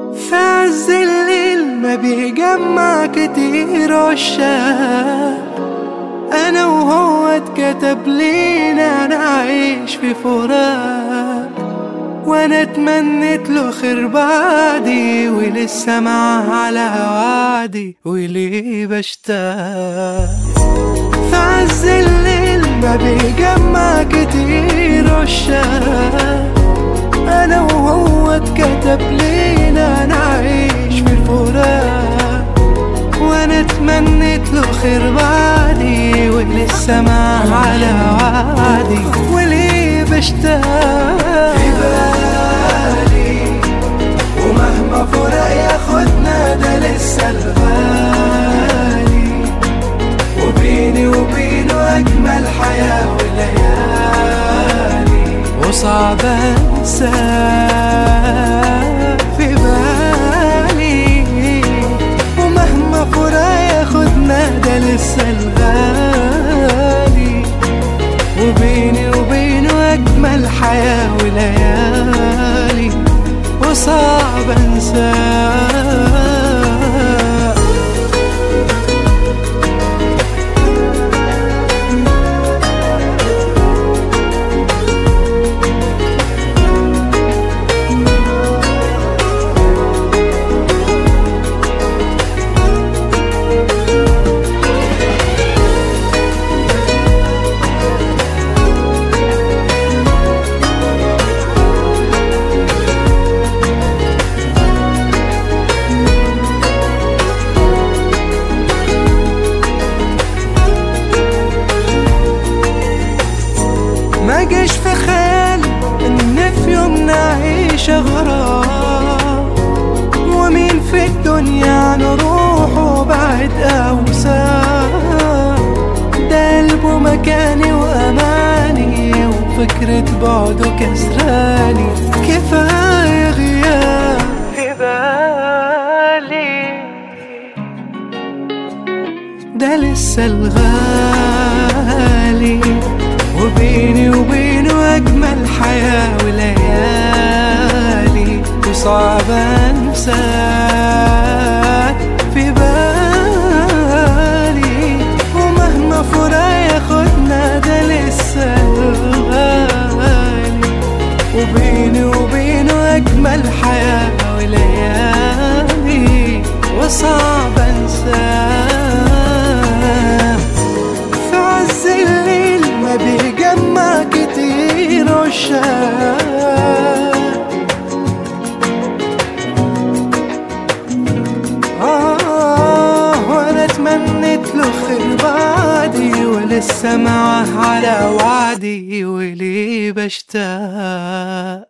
في عز الليل ما بيجمع كتير عشاق انا وهو اتكتب لينا نعيش في فراق وانا اتمنيت له خير بعدي ولسه معاه على وعدي وليه بشتاق في عز الليل ما بيجمع كتير عشاق انا وهو اتكتب لينا نعيش في الفراق وانا اتمنيت له خير بعدي ولسه معاه على وعدي وليه بشتاق في بالي ومهما فرق ياخدنا ده لسه الغالي وبيني وبينه اجمل حياه وليالي وصعب انساه في بالي ومهما فرق ياخدنا ده لسه الغالي وبيني وبينه اجمل حياه وليالي وصعب انساه ما جاش في خيالي ان في يوم نعيش غرام ومين في الدنيا عن روحه بعد اوسام ده قلبه مكاني واماني وفكرة بعده كسراني كفاية غياب في بالي ده لسه الغالي وبيني وبينه أجمل حياة وليالي وصعب أنساه في بالي ومهما فرق ياخدنا ده لسه الغالي وبيني وبينه أجمل حياة وليالي وصعب أنساه في عز الليل ما بيجمع كتير عشاق آه وأنا اتمنيت له خير بعدي ولسه معاه على وعدي وليه بشتاق